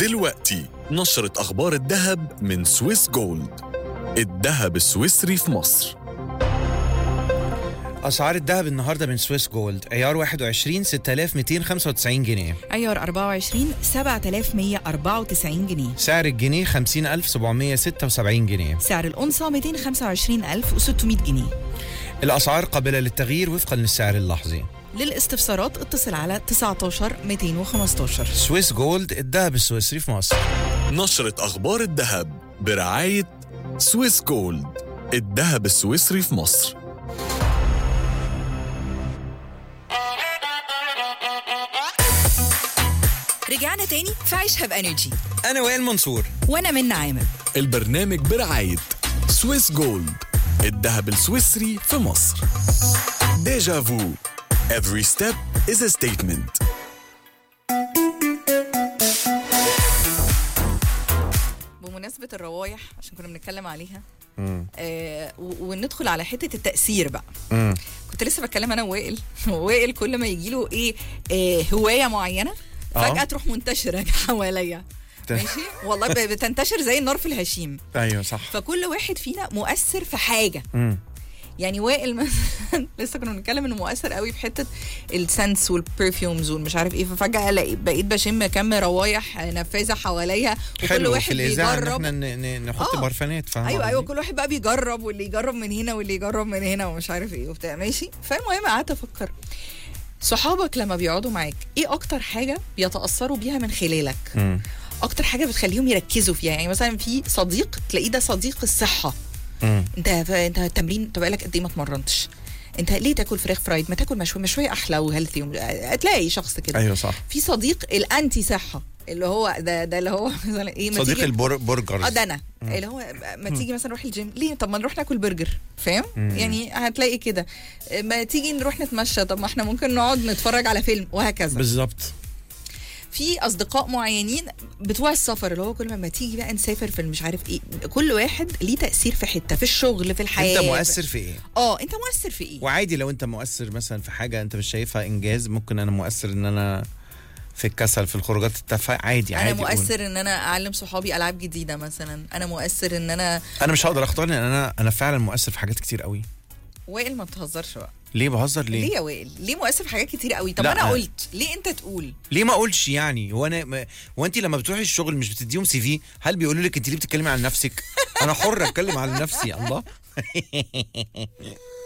دلوقتي نشرة أخبار الذهب من سويس جولد الذهب السويسري في مصر اسعار الذهب النهارده من سويس جولد عيار 21 6295 جنيه عيار 24 7194 جنيه سعر الجنيه 50776 جنيه سعر الأنصة 225600 جنيه الاسعار قابله للتغيير وفقا للسعر اللحظي للاستفسارات اتصل على 19 215 سويس جولد الذهب السويسري في مصر نشرة أخبار الذهب برعاية سويس جولد الذهب السويسري في مصر رجعنا تاني في عيشها بانرجي انا وائل منصور وانا من عامر البرنامج برعاية سويس جولد الذهب السويسري في مصر ديجا فو Every step is a statement بمناسبة الروايح عشان كنا بنتكلم عليها آه و- وندخل على حتة التأثير بقى مم. كنت لسه بتكلم انا ووائل وائل كل ما يجي له ايه آه هوايه معينه آه. فجاه تروح منتشره حواليا ت- ماشي والله ب- بتنتشر زي النار في الهشيم ايوه صح فكل واحد فينا مؤثر في حاجه مم. يعني وائل مثلا لسه كنا بنتكلم انه مؤثر قوي في حته السنس والبرفيومز والمش عارف ايه ففجاه الاقي بقيت بشم كم روايح نفاذه حواليا وكل حلو في واحد الاذاعه ان بيجرب احنا ن- ن- نحط آه. برفانات فاهم ايوه قصدي؟ ايوه كل واحد بقى بيجرب واللي يجرب من هنا واللي يجرب من هنا ومش عارف ايه وبتاع ماشي فالمهم قعدت افكر صحابك لما بيقعدوا معاك ايه اكتر حاجه بيتاثروا بيها من خلالك مم. اكتر حاجه بتخليهم يركزوا فيها يعني مثلا في صديق تلاقيه ده صديق الصحه مم. انت انت التمرين انت بقالك قد ايه ما اتمرنتش انت ليه تاكل فراخ فرايد ما تاكل مشوي مشوي احلى وهيلثي وم- هتلاقي شخص كده ايوه صح في صديق الانتي صحه اللي هو ده ده اللي هو مثلا ايه ما صديق تيجي- البرجر اه ده انا اللي هو ما تيجي مثلا نروح الجيم ليه طب ما نروح ناكل برجر فاهم يعني هتلاقي كده ما تيجي نروح نتمشى طب ما احنا ممكن نقعد نتفرج على فيلم وهكذا بالظبط في اصدقاء معينين بتوع السفر اللي هو كل ما تيجي بقى نسافر في مش عارف ايه كل واحد ليه تاثير في حته في الشغل في الحياه انت مؤثر في ايه اه انت مؤثر في ايه وعادي لو انت مؤثر مثلا في حاجه انت مش شايفها انجاز ممكن انا مؤثر ان انا في الكسل في الخروجات التافهه عادي انا عادي قول. مؤثر ان انا اعلم صحابي العاب جديده مثلا انا مؤثر ان انا انا مش هقدر اختار لان انا انا فعلا مؤثر في حاجات كتير قوي وائل ما تهزرش بقى ليه بهزر ليه ليه يا وائل ليه مؤثر في حاجات كتير قوي طب لا. انا قلت ليه انت تقول ليه ما اقولش يعني هو انا ما- هو انت لما بتروحي الشغل مش بتديهم سي في هل بيقولوا لك انت ليه بتتكلمي عن نفسك انا حر اتكلم عن نفسي الله